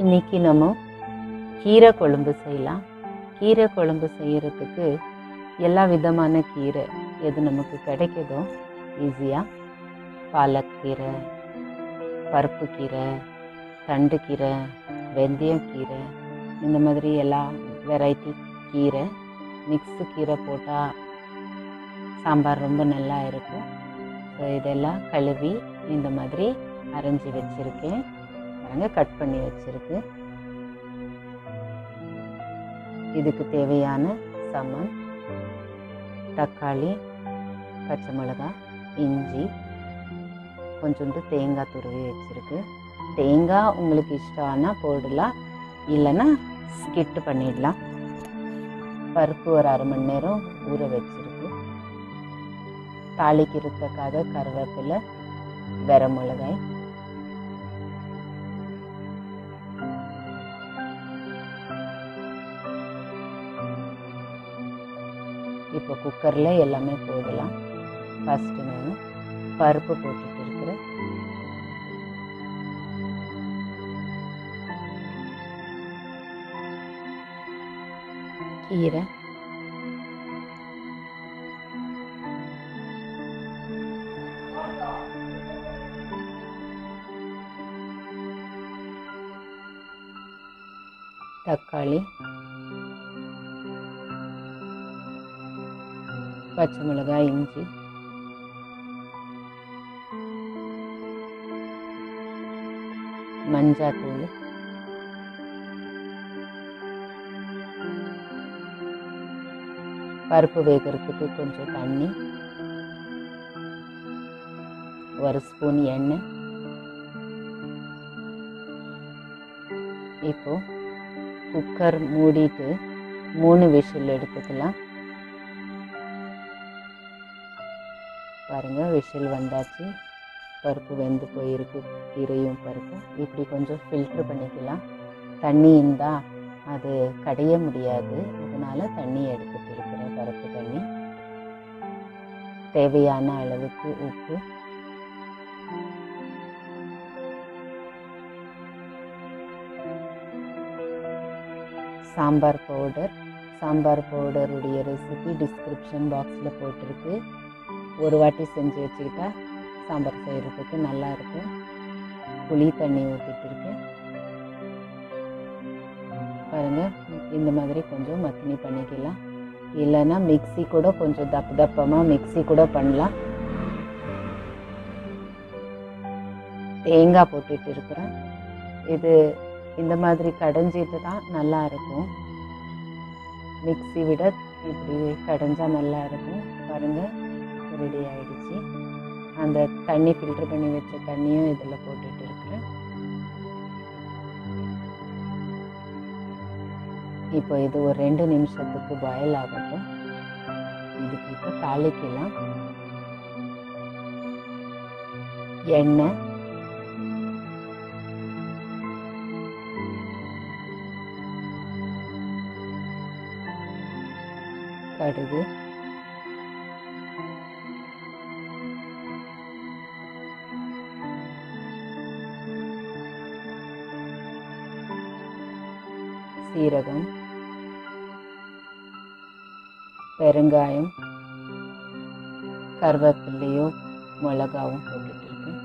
இன்னைக்கு நம்ம கீரை குழம்பு செய்யலாம் கீரை குழம்பு செய்யறதுக்கு எல்லா விதமான கீரை எது நமக்கு கிடைக்குதோ ஈஸியாக பாலக்கீரை பருப்பு கீரை தண்டு கீரை வெந்தயக்கீரை இந்த மாதிரி எல்லா வெரைட்டி கீரை மிக்ஸு கீரை போட்டால் சாம்பார் ரொம்ப நல்லா இருக்கும் ஸோ இதெல்லாம் கழுவி இந்த மாதிரி அரைஞ்சி வச்சுருக்கேன் பாருங்க கட் பண்ணி வச்சுருக்கு இதுக்கு தேவையான சமன் தக்காளி பச்சை மிளகாய் இஞ்சி கொஞ்சோண்டு தேங்காய் துருவி வச்சுருக்கு தேங்காய் உங்களுக்கு இஷ்டம்னா போடலாம் இல்லைன்னா ஸ்கிட்டு பண்ணிடலாம் பருப்பு ஒரு அரை மணி நேரம் ஊற வச்சிருக்கு தாளிக்கிறதுக்காக கருவேப்பிலை வெர மிளகாய் இப்போ குக்கரில் எல்லாமே போடலாம் ஃபஸ்ட்டு நான் பருப்பு போட்டுட்டு இருக்கிறேன் கீரை தக்காளி பச்சை மிளகாய் இஞ்சி மஞ்சாத்தூள் பருப்பு வேகிறதுக்கு கொஞ்சம் தண்ணி ஒரு ஸ்பூன் எண்ணெய் இப்போ குக்கர் மூடிட்டு மூணு விசில் எடுத்துக்கலாம் பாருங்க விசில் வந்தாச்சு பருப்பு வெந்து போயிருக்கு கீரையும் பருப்பும் இப்படி கொஞ்சம் ஃபில்ட்ரு பண்ணிக்கலாம் தண்ணி இருந்தால் அது கடைய முடியாது அதனால தண்ணி எடுத்துட்டு இருக்கிறேன் பருப்பு தண்ணி தேவையான அளவுக்கு உப்பு சாம்பார் பவுடர் சாம்பார் பவுடருடைய ரெசிபி டிஸ்கிரிப்ஷன் பாக்ஸில் போட்டிருக்கு ஒரு வாட்டி செஞ்சு வச்சுக்கிட்டா சாம்பார் செய்கிறதுக்கு நல்லா இருக்கும் புளி தண்ணி ஊற்றிட்டு இருக்கேன் பாருங்கள் இந்த மாதிரி கொஞ்சம் மத்தினி பண்ணிக்கலாம் இல்லைன்னா மிக்சி கூட கொஞ்சம் தப்பு தப்பமாக மிக்சி கூட பண்ணலாம் தேங்காய் போட்டுட்டு இருக்கிறேன் இது இந்த மாதிரி கடைஞ்சிட்டு தான் நல்லா இருக்கும் மிக்சி விட இப்படி கடைஞ்சா நல்லா இருக்கும் பாருங்கள் ரெடி ஆயிடுச்சு அந்த தண்ணி ஃபில்டர் பண்ணி வச்ச தண்ணியும் இதில் போட்டுட்டு இருக்கிறேன் இப்போ இது ஒரு ரெண்டு நிமிஷத்துக்கு பாயில் ஆகட்டும் இதுக்கு இப்போ தாளிக்கலாம் எண்ணெய் கடுகு சீரகம் பெருங்காயம் கருவேப்பிள்ளையோ மிளகாவும் போட்டுட்ருக்கேன்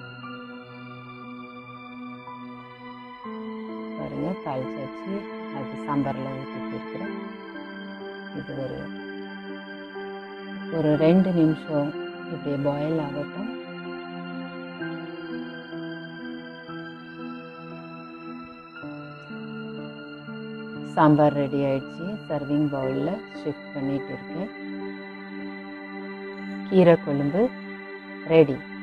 பாருங்க தாளிச்சாச்சு அது சாம்பாரில் ஊற்றிட்டு இருக்கிறேன் இது ஒரு ஒரு ரெண்டு நிமிஷம் இப்படியே பாயில் ஆகட்டும் சாம்பார் ரெடி ஆயிடுச்சு சர்விங் பவுலில் ஷிஃப்ட் பண்ணிட்டு இருக்கேன் கீரை கொழும்பு ரெடி